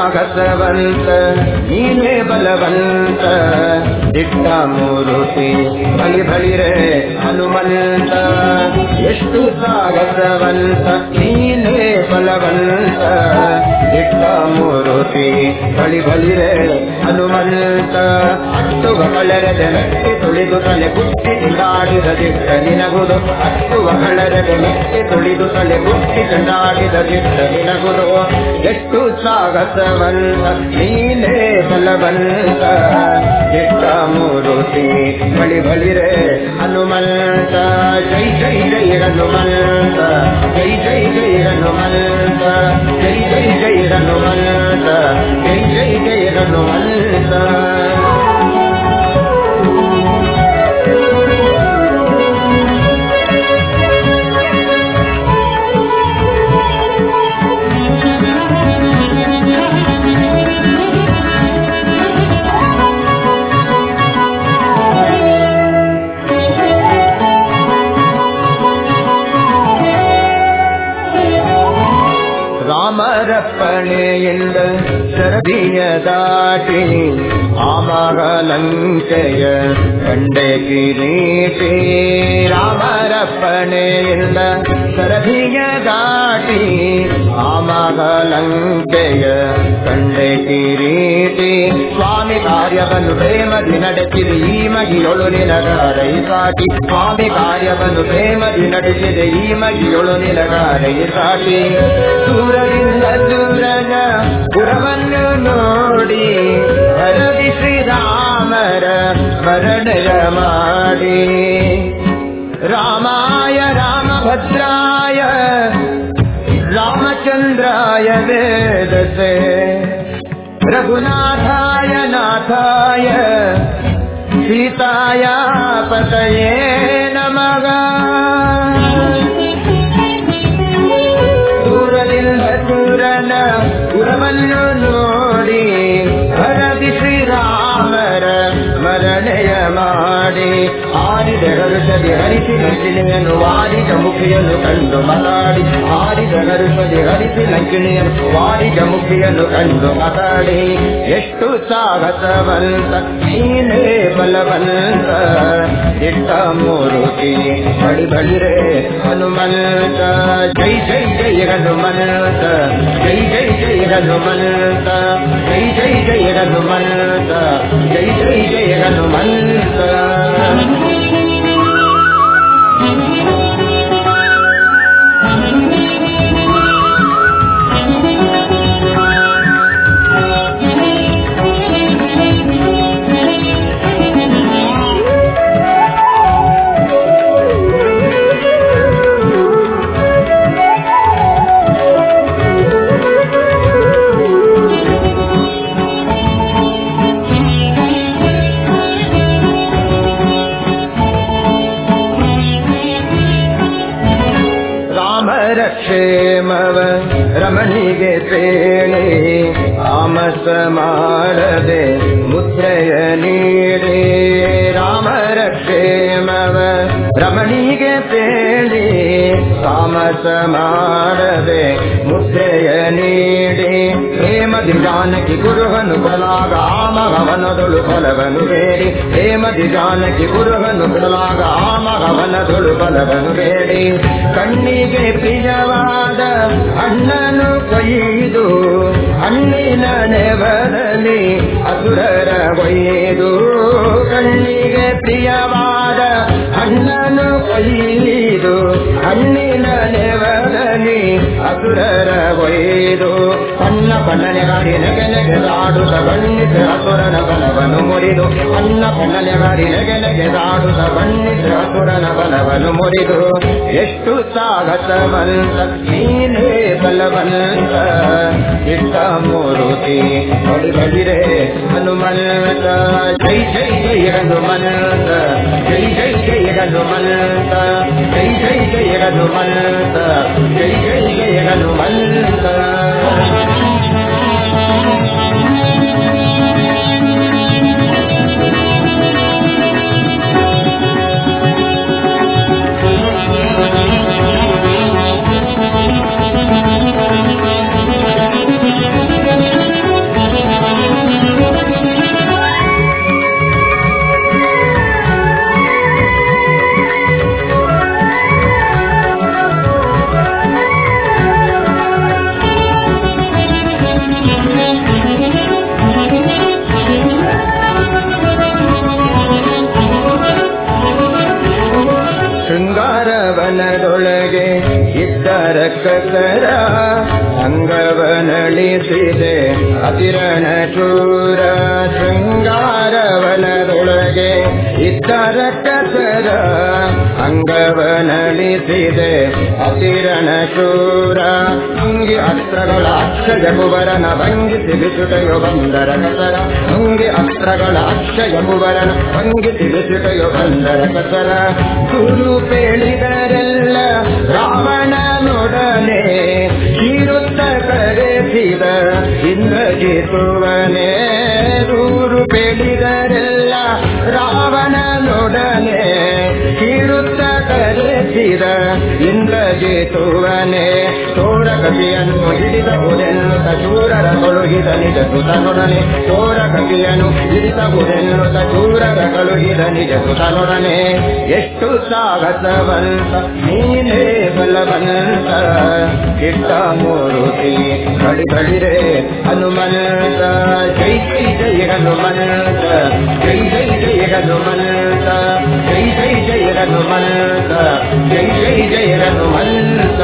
ಸಾಗಸವಂತ ನೀನೇ ಬಲವಂತ ದಿಟ್ಟ ಮೂರುತಿ ಬಲಿ ಬಲಿರೆ ಹನುಮಂತ ಎಷ್ಟು ಸಾಗಸವಂತ ನೀನೇ ಬಲವಂತ ದಿಟ್ಟ ಮೂರುತಿ ಬಲಿ ಬಲಿರೆ ಹನುಮಂತ ಹತ್ತು ಬಗಳರದ ಮೆಟ್ಟಿ ತುಳಿದು ತಲೆ ಬುಟ್ಟಿ ತಿಂದಾಡಿದ ದಿಟ್ಟ ನಿನಗುದು ಹತ್ತು ಬಗಳರದ ಮೆಟ್ಟಿ ತುಳಿದು ತಲೆ ಬುಟ್ಟಿ ತಿಂದಾಡಿದ ದಿಟ್ಟ ನಿನಗುದು ಎಷ್ಟು ಸಾಗಸವಂತ ನೀನೇ ಬಲವಂತ ದಿಟ್ಟ ಮೂರುತಿ ಬಳಿ ಬಲಿರೆ ಹನುಮಂತ ಜೈ ಜೈ ಜೈ ಹನುಮಂತ ಜೈ ಜೈ ಜೈ ಹನುಮಂತ ಜೈ ಜೈ ಜೈ ಹನುಮಂತ ಜೈ ಜೈ ಜೈ ಹನುಮಂತ ರಾಮರಪ್ಪಣೆಯಿಂದ ಸರದಿಯ ದಾಟಿ ಆಮಗಲಂಕೆಯ ಕಂಡೆ ಕಿರೀಟಿ ರಾಮರಪ್ಪಣೆಯಿಂದ ಸರದಿಯ ದಾಟಿ ಆಮಗಲಂಕೆಯ ಕಂಡೆ ಕಿರೀಟಿ ಸ್ವಾಮಿ ಕಾರ್ಯವನ್ನು ಪ್ರೇಮದಿ ನಡೆಸಿದೆ ಈ ಮಗಿಯೊಳು ನಿನಗಾರೈ ಸಾಟಿ ಸ್ವಾಮಿ ಕಾರ್ಯವನ್ನು ಪ್ರೇಮದಿ ನಡೆಸಿದೆ ಈ ಮಗಿಯೊಳು ನಿನಗಾರೈ ಸಾಟಿ ದೂರದಿಂದ ದೂರನ ಪುರವನ್ನು ನೋಡಿ ಹರವಿ ಶ್ರೀರಾಮರ ಸ್ಮರಣೆಯ ಮಾಡಿ ರಾಮಾಯ ರಾಮಭದ್ರಾಯ ರಾಮಚಂದ್ರಾಯ ವೇದಸೆ ರಘುನಾಥಾಯ ನಾಥಾಯ ಸೀತಾಯ ಪತಯೇ ನಮಗ ದೂರದಿಂದ ದೂರನ ಪುರವನ್ನು ನೋಡಿ ಹರದಿ ಶ್ರೀರಾಮರ ಸ್ಮರಣೆಯ ಮಾಡಿ ಆರಿದ ಹರುಷದಿ ಹರಿಸಿ ಲಂಕಿಣಿಯನ್ನು ವಾರಿದ ಮುಖಿಯನ್ನು ಕಂಡು ಮಾತಾಡಿ ಆರಿದ ಹರುಷದಿ ಹರಿಸಿ ಲಂಕಿಣಿಯನ್ನು ವಾರಿದ ಮುಖಿಯನ್ನು ಕಂಡು ಮಾತಾಡಿ ಎಷ್ಟು ಸಾಹಸವಂತ ನೀನೇ ಬಲವಂತ ದಿಟ್ಟ ಮೂರುತಿ ಬಳಿ ಬಳಿರೆ ಹನುಮಂತ ಜೈ ಜೈ ಜೈ ಹನುಮಂತ ಜೈ ಜೈ ಜೈ ಹನುಮಂತ ಜೈ ಜೈ ಜೈ ಹನುಮಂತ ಜೈ ಜೈ ಜೈ ಹನುಮಂತ ರಾಮರ ಕ್ಷೇಮವ ರಮಣಿಗೆ ಪೇಣಿ ಆಮಸ ಮಾಡದೆ ಮುದ್ರೆಯ ನೀಡಿ ರಾಮರ ಕ್ಷೇಮವ ರಮಣಿಗೆ ಪೇಳಿ ತಾಮಸ ಮಾಡದೆ ಮುದ್ರೆಯ ನೀಡಿ ಹೇಮದಿ ಜಾನಕಿ ಗುರುಹನು ಕೊಲಾಗ ಆಮಗವನದೊಳು ಫಲವನು ಬೇಡಿ ಹೇಮದಿ ಜಾನಕಿ ಗುರುಹನು ಕೊಲಾಗ ಆಮಗವನದೊಳು ಫಲವನು ಬೇಡಿ ಕಣ್ಣಿಗೆ ಪ್ರಿಯವಾದ ಅಣ್ಣನು ಕೊಯ್ದು ಹಣ್ಣಿನ ನೆವರಲ್ಲಿ ಅಸುರರ ಕೊಯ್ದು ಕಣ್ಣಿಗೆ ಪ್ರಿಯವಾದ ಅಣ್ಣನು ಕೊಯ್ದು ಹಣ್ಣಿನ ನೆವರಲ್ಲಿ ಅಸುರರ ಕೊಯ್ದು ಅನ್ನ ಪನ್ನನೆಗಾಡಿ ನೆಗೆ ನೆಗೆದಾಡುತ್ತ ಬಣ್ಣಿಸ ಅಸುರನ ಬಲವನ್ನು ಮುರಿದು ಅನ್ನ ಪನ್ನನೆಗಾಡಿ ನೆಗೆ ನೆಗೆದಾಡುತ್ತ ಬಣ್ಣಿಸ ಅಸುರನ ಬಲವನ್ನು ಮುರಿದು ಎಷ್ಟು ಸಾಗಸವಂತ ನೀನೇ ಬಲವಂತ ಇಟ್ಟ ಮೂರುತಿ ಬಡಿ ಬಡಿರೆ ಹನುಮಂತ ಜೈ ಜೈ ಜೈ ಹನುಮಂತ ಜೈ ಜೈ ಜೈ ಹನುಮಂತ ಜೈ ಜೈ ಜೈ ಹನುಮಂತ ಜೈ ಜೈ ಜೈ ಹನುಮಂತ ವನದೊಳಗೆ ಇದ್ದರ ಕಸರ ಅಂಗವನಳಿಸಿದೆ ಅತಿರಣ ಚೂರ ಶೃಂಗಾರವನದೊಳಗೆ ಇದ್ದರ ಕಸರ ಅಂಗವನಳಿಸಿದೆ ಅತಿರಣ ಚೂರ ಅಂಗಿ ಅಸ್ತ್ರಗಳ ಅಕ್ಷಯ ಕುವರನ ಭಂಗಿಸಿ ಬಿಸುಟಯೋ ಬಂದರ ಕಸರ ಅಂಗಿ ಅಸ್ತ್ರಗಳ ಅಕ್ಷಯ ಕುವರನ ಭಂಗಿಸಿ ಬಿಸುಟಯೋ ಬಂದರ ಕಸರ ಗುರು ಪೇಳಿದರೆಲ್ಲ ರಾವಣನೊಡನೆ ಕಿರುತ್ತ ಕರೆಸಿದ ಇಂದ್ರಜಿತುವನೇ ಗುರು ಪೇಳಿದರೆಲ್ಲ ರಾವಣನೊಡನೆ ಕಿರುತ್ತ ಕರೆಸಿದ ಇಂದ್ರಜಿತುವನೇ ಚೋರ ಕವಿಯನ್ನು ಹಿಡಿದಬಹುದೆನ್ನುತ್ತ ಚೂರರ ತೊಳುಗಿದ ನಿಜ ಸುತನೊಡನೆ ಚೋರ ಕವಿಯನ್ನು ಹಿಡಿದಬಹುದೆನ್ನುತ್ತ ಚೂರರ ಕಳುಹಿದ ನಿಜ ಸುತನೊಡನೆ ಎಷ್ಟು ಸಾಗಸವಂತ ನೀನೇ ಬಲವಂತ ಇಟ್ಟ ಮೂರುತಿ ಬಳಿ ಬಳಿರೆ ಹನುಮಂತ ಜೈ ಜೈ ಜೈ ಹನುಮಂತ ಜೈ ಜೈ ಜೈ ಹನುಮಂತ ಜೈ ಜೈ ಜೈ ಹನುಮಂತ ಜೈ ಜೈ ಜೈ ಹನುಮಂತ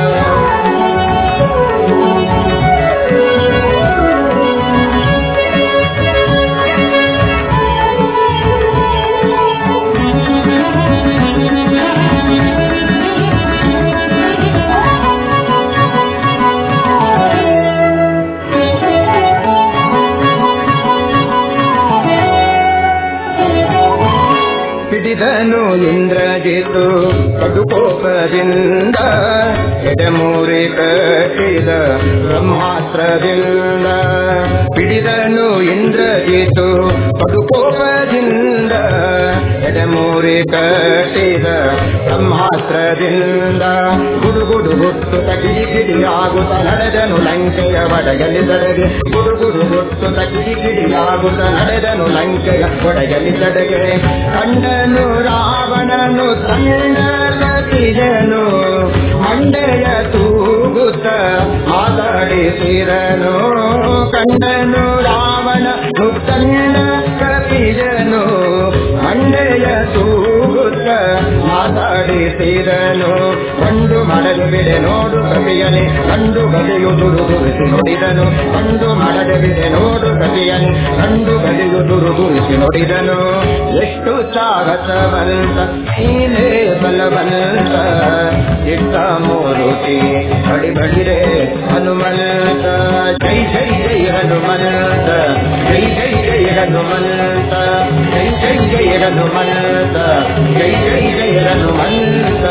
ಹಿಡಿದನು ಇಂದ್ರಜಿತು ಕಡುಕೋಪದಿಂದ ಎಡೆಮೂರಿ ಕಟ್ಟಿದ ಬ್ರಹ್ಮಾಸ್ತ್ರದಿಂದ ಹಿಡಿದನು ಇಂದ್ರಜಿತು ಕಡುಕೋಪದಿಂದ ಎಡೆಮೂರಿ ಕಟ್ಟಿದ ಬ್ರಹ್ಮಾಸ್ತ್ರದಿಂದ ಗುಡುಗುಡು ಹುಟ್ಟುತ್ತ ಕಿಡಿ ಕಿಡಿಯಾಗುತ್ತ ನಡೆದನು ಲಂಕೆಯ ಒಡಗಲಿ ತಡೆಗೆ ಗುಡುಗುಡು ಹುಟ್ಟುತ್ತ ಕಿಡಿ ಕಿಡಿಯಾಗುತ್ತ ನಡೆದನು ಲಂಕೆಯ ಒಡಗಲಿ ತಡೆಗೆ ಕಂಡನು ರಾವಣನು ತಂಡಲತಿದನು ಮಂಡೆಯ ತೂಗುತ್ತ ಮಾತಾಡಿಸಿದನು ಕಂಡನು ರಾವಣನು ತಂಡ ಕಪಿದನು ಮಂಡೆಯ ತೂಗುತ್ತ ಮಾತಾಡಿಸಿದನು ಕಂಡು ಮಡಲು ಬಿಡೆ ನೋಡು ಕವಿಯನೆ ಕಂಡು ಗದೆಯು ದುರು ದುರಿಸಿ ನೋಡಿದನು ಕಂಡು ಮಡಲು ಬಿಡೆ ನೋಡು ಕವಿಯನೆ ಕಂಡು ಗದೆಯು ದುರು ದುರಿಸಿ ನೋಡಿದನು ಎಷ್ಟು ಸಾಹಸವಂತ ನೀನೇ ಬಲವಂತ ಇಟ್ಟ ಮೂರುತಿ ಬಡಿ ಬಡಿರೆ ಹನುಮಂತ ಜೈ ಜೈ ಜೈ ಹನುಮಂತ ಜೈ ಜೈ ಜೈ ಹನುಮಂತ ಜೈ ಜೈ ಜೈ ಹನುಮಂತ ಜೈ ಜೈ ಜೈ ಹನುಮಂತ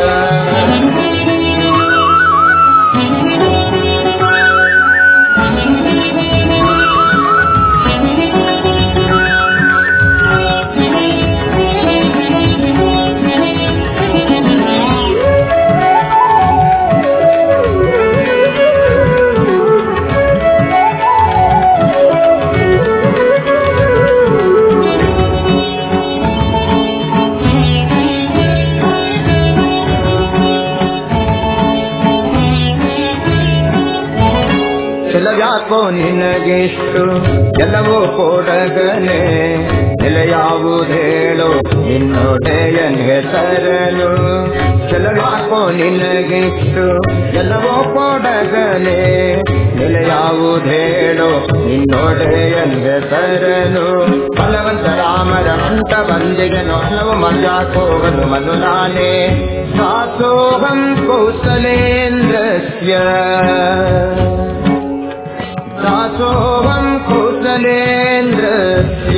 ಯಾಕೋ ನಿನಗೆಷ್ಟು ಎಲ್ಲವೂ ಕೊಡಗನೆ ನೆಲೆಯಾವುದೇಳು ನಿನ್ನೊಡೆಯನ್ ಹೆಸರನು ಯಾಕೋ ನಿನಗೆಷ್ಟು ಎಲ್ಲವೋ ಕೊಡಗನೆ ನೆಲೆಯಾವುದೇಳು ನಿನ್ನೊಡೆಯನ್ ಹೆಸರನು ಬಲವಂತ ರಾಮರ ಮಂಟ ಬಂದಿಗೆ ನೋವು ಮಜಾಕೋವನು ಮನು ನಾನೇ ಸಾಸೋಹಂ ಕೌಸಲೇಂದ್ರಸ್ಯ दासोऽहं कौसलेन्द्रस्य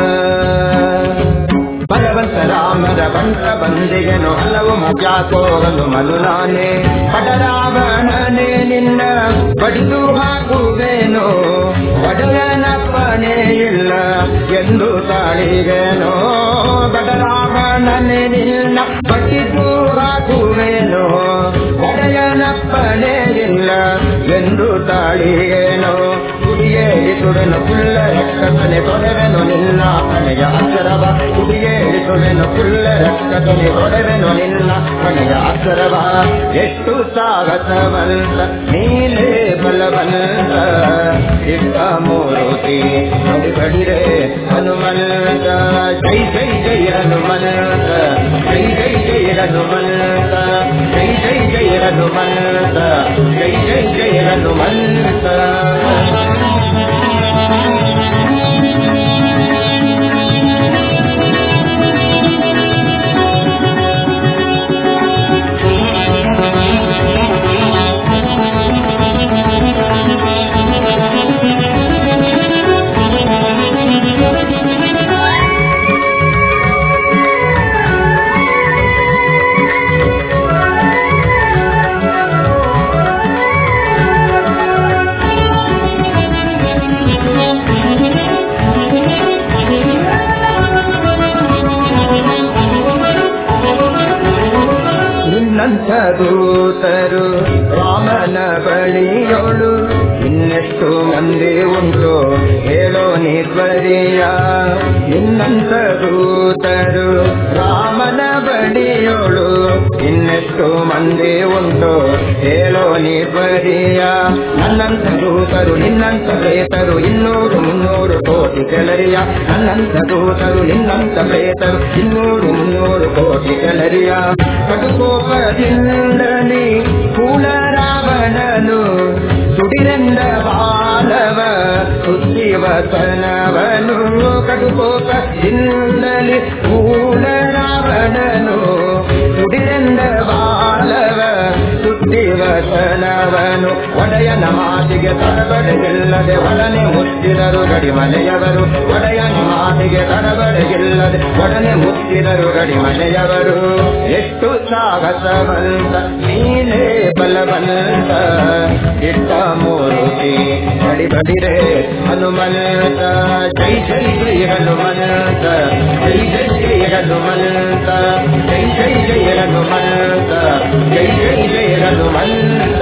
ಭಗವಂತ ರಾಮರ ಬಂಟ ಬಂದಿಗೆನು ಹಲವು ಮಜಾಕೋಗಲು ಮನುನಾನೆ ಪಡರಾವಣನೆ ನಿನ್ನ ಬಡಿದು ಹಾಕುವೆನು ಒಡೆಯನಪ್ಪನೇ ಇಲ್ಲ ಎಂದು ತಾಳಿಗೆನೋ ಬಡರಾವಣನೆ ನಿನ್ನ ಬಡಿದು ಹಾಕುವೆನು ಒಡೆಯನಪ್ಪನೇ ಇಲ್ಲ ಎಂದು ತಾಳಿಗೆನೋ ಕುಡಿಯೇರಿ ಸುಡನು ಕುಲ್ಲ ರಕ್ಕಸನೆ ಕೊಡವೆನು ನಿನ್ನ ಮನೆಯ ಅಕ್ಷರವ ಕುಡಿಯೇರಿ ಸುಡನು ಕುಲ್ಲ ರಕ್ಕಸನೆ ಕೊಡವೆನು ನಿನ್ನ ಮನೆಯ ಅಕ್ಷರವ ಎಷ್ಟು ಸಾಹಸವಂತ ನೀನೇ ಬಲವಂತ ಇಟ್ಟ ಮೂರುತಿ ಬಡಿ ಬಡಿರೆ ಹನುಮಂತ ಜೈ ಜೈ ಜೈ ಹನುಮಂತ ಜೈ ಜೈ ಜೈ ಹನುಮಂತ ನಿನ್ನಂಥ ದೂತರು ರಾಮನ ಬಳಿಯೋಳು ಇನ್ನೆಷ್ಟು ಮಂದಿ ಉಂಟು ಹೇಳೋ ನೀರ್ವರಿಯ ನಿನ್ನಂಥ ದೂತರು ರಾಮನ ಬಳಿಯೋಳು ಇನ್ನೆಷ್ಟು ಮಂದಿ ಉಂಟು ಹೇಳೋ ನೀರ್ವರಿಯ ನನ್ನಂಥ ದೂತರು ನಿನ್ನಂಥ ಪ್ರೇತರು ಇನ್ನೂರು ಮುನ್ನೂರು ಕೋಟಿ ಕೆಲರಿಯ ನನ್ನಂಥ ದೂತರು ನಿನ್ನಂಥ ಪ್ರೇತರು ಇನ್ನೂರು ಮುನ್ನೂರು ಕೋಟಿ ಕೆಲರಿಯ ಕಟುಕೋಪದಿಂದಲೇ ಕೂಲ ರಾವಣನು ಸುಡಿರೆಂದ ಬಾಲವ ಸುದ್ದಿವತನವನು ಕಟುಕೋಪದಿಂದಲೇ ಕೂಲ ರಾವಣನು ಸುಡಿರೆಂದ ಬಾಲವ ಸುದ್ದಿವತನವನು ಒಡೆಯನ ಮಾತಿಗೆ ತಡಬಡೆಗಿಲ್ಲದೆ ಒಡನೆ ಮುತ್ತಿದರು ಗಡಿಮನೆಯವರು ಒಡೆಯನ ಮಾತಿಗೆ ತಡಬಡೆಗಿಲ್ಲದೆ ಒಡನೆ ಮುತ್ತಿದರು ಗಡಿಮನೆಯವರು ಎಷ್ಟು ಸಾಹಸವಂತ ನೀನೇ ಬಲವಂತ ಇಟ್ಟ ಮೂರುತಿ ಬಡಿ ಬಡಿರೆ ಹನುಮಂತ ಜೈ ಜೈ ಜೈ ಹನುಮಂತ ಜೈ ಜೈ ಜೈ ಹನುಮಂತ ಜೈ ಜೈ ಜೈ ಹನುಮಂತ ಜೈ ಜೈ ಜೈ ಹನುಮಂತ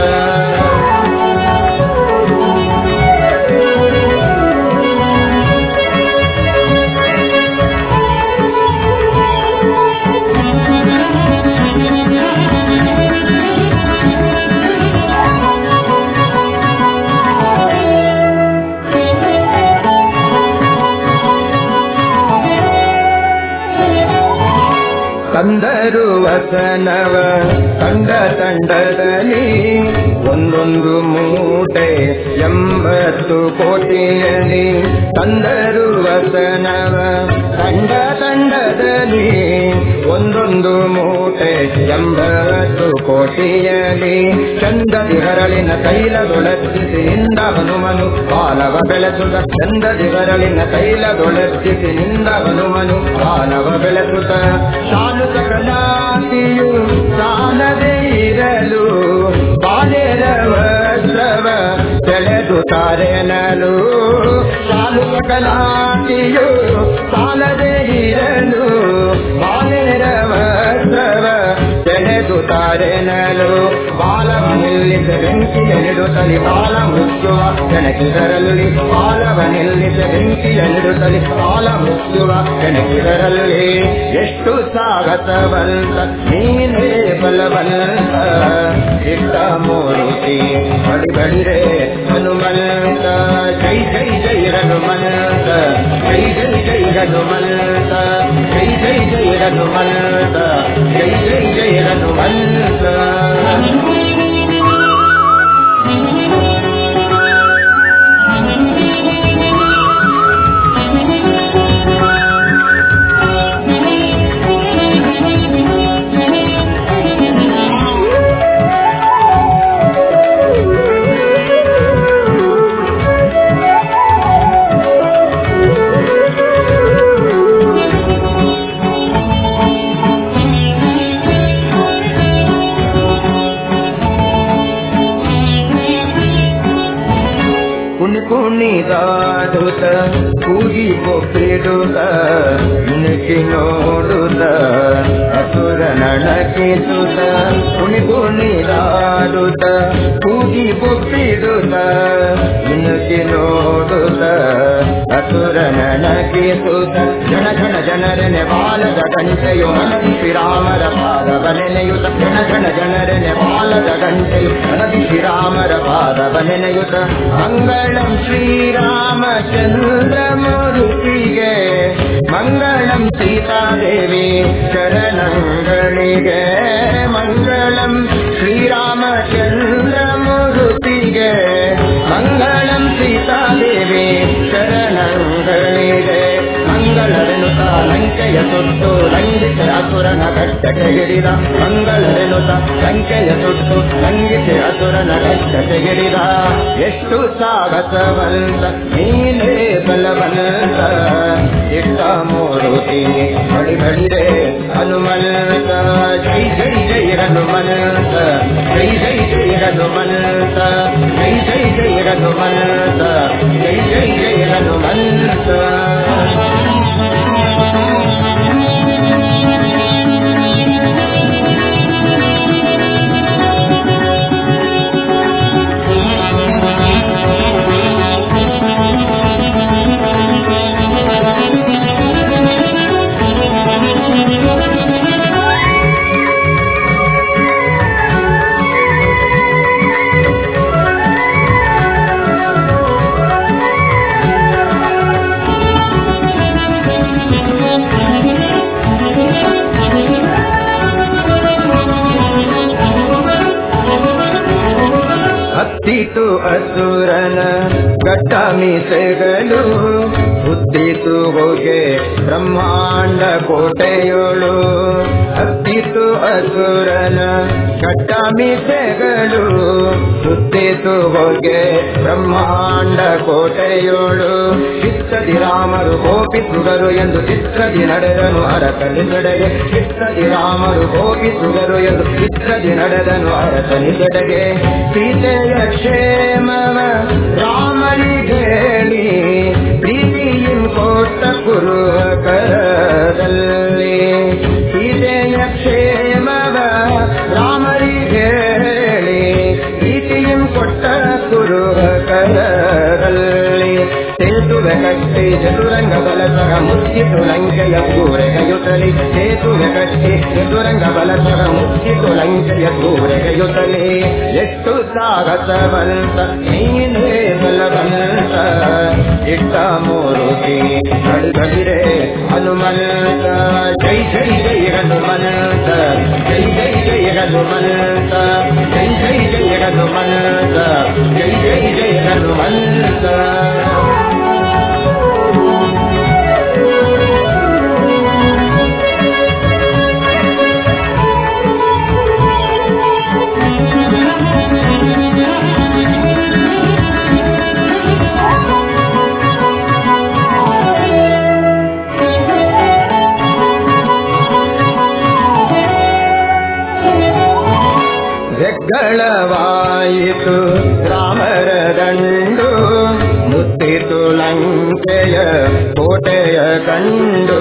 ತಂದರು ವಸನವ ತಂಡ ತಂಡದಲ್ಲಿ ಒಂದೊಂದು ಮೂಟೆ ಎಂಬತ್ತು ಕೋಟಿಯಲ್ಲಿ ತಂದರು ವಸನವ ತಂಡ ತಂಡದಲ್ಲಿ ಒಂದೊಂದು ಮೂಟೆ ಎಂಬತ್ತು ಕೋಟಿಯಲ್ಲಿ ಚಂದದಿ ಹರಳಿನ ತೈಲದೊಳತ್ತಿಸಿ ನಿಂದ ಹನುಮನು ಬಾಲವ ಬೆಳೆಸುತ್ತ ಚಂದದಿ ಹರಳಿನ ತೈಲದೊಳತ್ತಿಸಿ ನಿಂದ ಹನುಮನು ಬಾಲವ ಬೆಳೆಸುತ್ತ ಶಾಲು ಸಕಲಾತಿಯು ಸಾಲದೇ ಇರಲು ಬಾಲೆರ ವಸ್ತ್ರವ ಸೆಳೆದು ತಾರೆನಲು ಶಾಲು ಸಕಲಾತಿಯು ಸಾಲದೇ ಇರಲು ಬಾಲೆರ ವಸ್ತ್ರವ ಸೆಳೆದು ತಾರೆನಲು ಬಾಲ ನಿಲ್ಲಿಸ ಬೆಂಕಿಯ ನಿಡುತ್ತಲಿ ಬಾಲ ಮೃತ್ಯುವ ಕೆಣಕಿದರಲ್ಲಿ ಬಾಲವ ನಿಲ್ಲಿಸ ಬೆಂಕಿಯ ನಿಡುತ್ತಲಿ ಬಾಲ ಮೃತ್ಯುವ ಕೆಣಕಿದರಲ್ಲಿ ಎಷ್ಟು ಸಾಗತವಂತ ನೀನೇ ಬಲವಂತ ಇಟ್ಟ ಮೂರುತಿ ಬಡಿ ಬಡಿರೆ ಹನುಮಂತ ಜೈ ಜೈ ಜೈ ಹನುಮಂತ ಜೈ ಜೈ ಜೈ ಹನುಮಂತ ಜೈ ಜೈ ಜೈ ಹನುಮಂತ ಜೈ ಜೈ ಜೈ ಹನುಮಂತ ಕುಣಿ ಕುಣಿದಾಡುತ್ತ ಕೂಗಿ ಬೊಬ್ಬಿಡುತ್ತ ನುಣುಕಿ ನೋಡುತ್ತ ಅಸುರ ನಣಕಿಸುತ್ತ ಕುಣಿ ಕುಣಿದಾಡುತ್ತ ಕೂಗಿ ಬೊಬ್ಬಿಡುತ್ತ ನುಣುಕಿ ನೋಡುತ್ತ ಅಸುರ ನಣಕಿಸುತ್ತ ಜನ ಜನ ಜನರನೆ ಬಾಲದ ಗಂಟೆಯು ಮನದಿ ಶ್ರೀರಾಮರ ಪಾದವನೆನೆಯುತ ಜನ ಜನ ಜನರನೆ ಬಾಲದ ಗಂಟೆಯು ಮನದಿ ಶ್ರೀರಾಮರ ಪಾದವನೆನೆಯುತ ಮಂಗಳಂ ಶ್ರೀರಾಮಚಂದ್ರಮೂರ್ತಿಗೆ ಮಂಗಳಂ ಸೀತಾದೇವಿ ಶರಣಗಳಿಗೆ ಮಂಗಳಂ ಶ್ರೀರಾಮಚಂದ್ರಮೂರ್ತಿಗೆ ಮಂಗಳಂ ಸೀತಾದೇವಿ ಶರಣಗಳಿಗೆ ಮಂಗಳರೆನುತ ಲಂಕೆಯ ಸುಟ್ಟು ಲಂಘಿಸಿ ಅಸುರನ ಕಟ್ಟಕ್ಕೆ ಹಿಡಿದ ಮಂಗಳರೆನುತ ಲಂಕೆಯ ಸುಟ್ಟು ಲಂಘಿಸಿ ಅಸುರನ ಕಟ್ಟಕ್ಕೆ ಹಿಡಿದ ಎಷ್ಟು ಸಾಗಸವಂತ ನೀನೇ ಬಲವಂತ ಇಟ್ಟ ಮೂರುತಿ ಬಳಿ ಬಳಿರೆ ಹನುಮಂತ ಜೈ ಜೈ ಜೈ ಹನುಮಂತ ಜೈ ಜೈ ಜೈ ಹನುಮಂತ ಜೈ ಜೈ ಜೈ ಹನುಮಂತ ಜೈ ಜೈ ಜೈ ಹನುಮಂತ ಹತ್ತಿತು ಅಸುರನ ಗಟ್ಟ ಮೀಸೆಗಳು ಹುಟ್ಟಿತು ಹೋಗೆ ಬ್ರಹ್ಮಾಂಡ ಕೋಟೆಯೋಳು ಹತ್ತಿತು ಅಸುರನ ಗಟ್ಟ ಮೀಸೆಗಳು ಹುಟ್ಟಿತು ಹೋಗೆ ಬ್ರಹ್ಮಾಂಡ ಕೋಟೆಯೋಳು ಚಿತ್ತದಿ ರಾಮರು ಕೋಪಿಸುಗರು ಎಂದು ಚಿತ್ರದಿ ನಡೆದನು ಅರಸನಿದೆಡೆಗೆ ಚಿತ್ತದಿ ರಾಮರು ಕೋಪಿಸುಗರು ಎಂದು ಚಿತ್ರದಿ ನಡೆದನು ಅರಸನಿದೆಡೆಗೆ ಸೀತೆಯ ಕ್ಷೇಮವ ರಾಮನಿಗೆ ಹೇಳಿ ಪ್ರೀತಿಯಿಂ ಕೊಟ್ಟ ಕುರುವ ಕರದಲ್ಲಿ ಸೀತೆಯ ಕ್ಷೇಮವ ರಾಮರಿಗೆ ಹೇಳಿ ಪ್ರೀತಿಯಿಂ ಕೊಟ್ಟ ಕುರುವ ಕರದಲ್ಲಿ ಸೇತುವೆ ಕಟ್ಟಿ ಚತುರಂಗ ಬಲಸರ ಮುಚ್ಚಿತು ಲಂಕೆಯ ಸೂರೆಗೆಯುತ್ತಲಿ ಸೇತುವೆ ಕಟ್ಟಿ ಚತುರಂಗ ಬಲಸರ ಮುಚ್ಚಿತು ಲಂಕೆಯ ಸೂರೆಗೆಯುತ್ತಲಿ ಎಷ್ಟು ಸಾಹಸವಂತ ನೀನೇ ಬಲವಂತ ಇಟ್ಟ ಮೂರುತಿ ಕಳಿದರೆ ಹನುಮಂತ ಜೈ ಜೈ ಜೈ ಹನುಮಂತ ಜೈ ಜೈ ಜೈ ಹನುಮಂತ ಜೈ ಜೈ ಜೈ ಹನುಮಂತ ಜೈ ಜೈ ಜೈ ಹನುಮಂತ ಜಗ್ಗಳವಾಯಿತು ರಾಮರ ದಂಡು ಮುತ್ತಿತು ಲಂಕೆಯ ಕೋಟೆಯ ಕಂಡು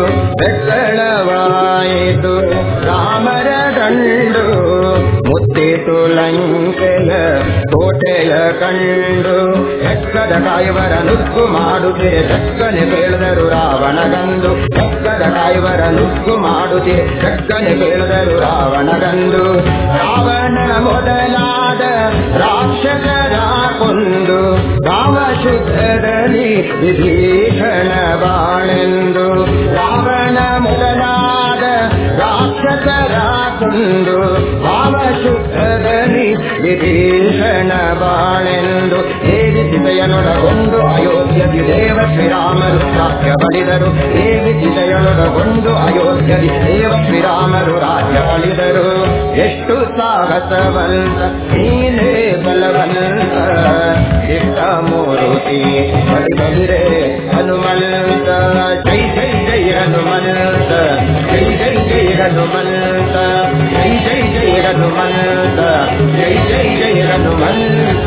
ಜಗ್ಗಳವಾಯಿತು ರಾಮರ ದಂಡು ಮುತ್ತಿತು ಲಂಕೆಯ ಕೋಟೆಯ ಕಂಡು ಚಕ್ಕದ ಕಾಯುವರ ನುಗ್ಗು ಮಾಡುತ್ತಿರೆ ಚಕ್ಕನೆ ಕೇಳಿದರು ರಾವಣಗಂದು ಚಕ್ಕದ ಕಾಯುವರ ನುಗ್ಗು ಮಾಡುತ್ತಿರೆ ಚಕ್ಕನೆ ಕೇಳಿದರು ರಾವಣಗಂದು ರಾವಣನ ಮೊದಲಾದ ರಾಕ್ಷಸರ ಕೊಂದು ಕಾಮಶುದ್ಧದಲ್ಲಿ ವಿಭೀಷಣ ಬಾಳೆಂದು ರಾವಣ ಮೊದಲಾದ ರಾಕ್ಷಸರ ಕೊಂದು ಕಾಮಶುದ್ಧದಲ್ಲಿ ವಿಭೀಷಣ ಬಾಳೆಂದು ದೇವಿ ಸಿತೆಯನೊಡಗೊಂಡು ಅಯೋಧ್ಯದಿ ದೇವ ಶ್ರೀರಾಮರು ರಾಜ್ಯ ಬಳಿದರು ದೇವಿ ಸಿತೆಯನೊಡಗೊಂಡು ಅಯೋಧ್ಯದಿ ದೇವ ಶ್ರೀರಾಮರು ರಾಜ್ಯ ಬಳಿದರು ಎಷ್ಟು ಸಾಹಸವಂತ ನೀನೇ ಬಲವಂತ ಇಷ್ಟ ಮೂರುತಿ ಬಳಿ ಬಲಿರೆ ಹನುಮಂತ ಜೈ ಜೈ ಜೈ ಹನುಮಂತ ಜೈ ಜೈ ಜೈ ಹನುಮಂತ ಜೈ ಜೈ ಜೈ ಹನುಮಂತ ಜೈ ಜೈ ಜೈ ಹನುಮಂತ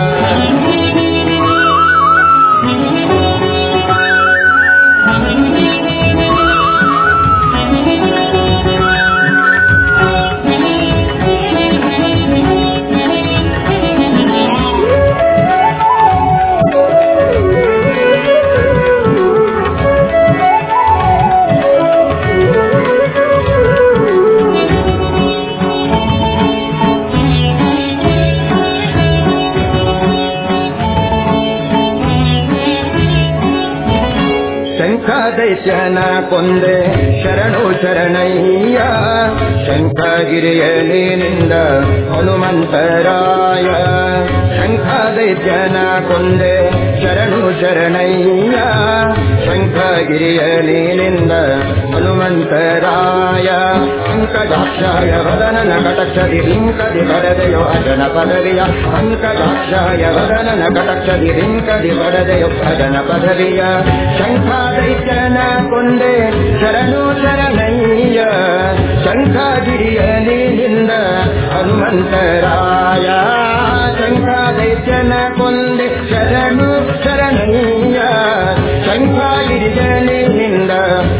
ಶಂಖದೈತ್ಯನ ಕೊಂದೆ ಶರಣು ಶರಣಯ್ಯ ಶಂಖಗಿರಿಯಲಿನಿಂದ ಹನುಮಂತರಾಯ ಶಂಖದೈತ್ಯನ ಕೊಂದೆ ಶರಣು ಶರಣಯ್ಯ ಶಂಖಗಿರಿಯಲಿನಿಂದ ಹನುಮಂತರಾಯ ಅಂಕದಾಕ್ಷಾಯ ವದನನ ಕಟಕ್ಷದಿ ಲಿಂಕದಿ ಬರದೆಯೋ ಅಜನ ಪದವಿಯ ಅಂಕದಾಕ್ಷಾಯ ವದನನ ಕಟಕ್ಷದಿ ಲಿಂಕದಿ ಬರದೆಯೋ ಅಜನ ಪದವಿಯ ಶಂಖಾದೈತ್ಯನ ಕೊಂದೆ ಶರಣು ಶರಣಯ್ಯ ಶಂಖಗಿರಿಯಲಿನಿಂದ ಹನುಮಂತರಾಯ ಶಂಖಾದೈತ್ಯನ ಕೊಂದೆ ಶರಣು ಶರಣಯ್ಯ ಶಂಖಾಗಿರಿಯಲಿನಿಂದ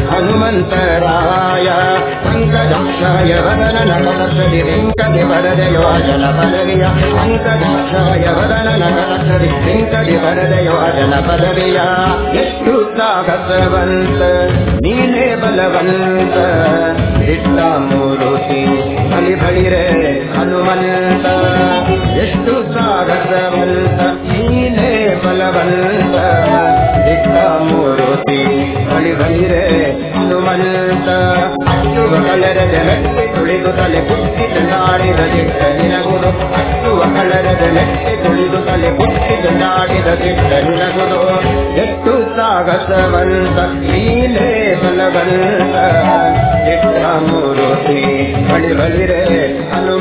ಹನುಮಂತರಾಯ ಪಂಕಜಾಕ್ಷಾಯ ವದನನ ಕಲಕ್ಷದಿ ವೆಂಕಟಿ ವರದೆಯೋ ಅಜನ ಪದವಿಯ ಪಂಕಜಾಕ್ಷಾಯ ವದನನ ಕಲಕ್ಷದಿ ವೆಂಕಟಿ ವರದೆಯೋ ಅಜನ ಪದವಿಯ ಎಷ್ಟು ಸಾಹಸವಂತ ನೀನೇ ಬಲವಂತ ಇಟ್ಟ ಮೂರುತಿ ಬಲಿ ಬಳಿರೆ ಹನುಮಂತ ಎಷ್ಟು ಸಾಹಸವಂತ ನೀನೇ ಬಲವಂತ ಇಟ್ಟ ಮೂರುತಿ ಬಳಿ ಬಳಿರೆ ಹನುಮಂತ ಅಟ್ಟುವ ಕಲರದ ಮೆಟ್ಟಿ ತುಳಿದು ತಲೆ ಕುಟ್ಟಿ ಚಂದಾಡಿದ ದಿಟ್ಟ ನಿನಗುರು ಅಟ್ಟುವ ಕಲರದ ಮೆಟ್ಟಿ ತುಳಿದು ಮೆರೆದ ಸಿಟ್ಟನ್ನಗುದು ಎಷ್ಟು ಸಾಗಸವಂತ ನೀನೇ ಬಲವಂತ ಚಿಟ್ಟ ಮೂರುತಿ ಬಳಿ ಬಲಿರೆ ಹನುಮ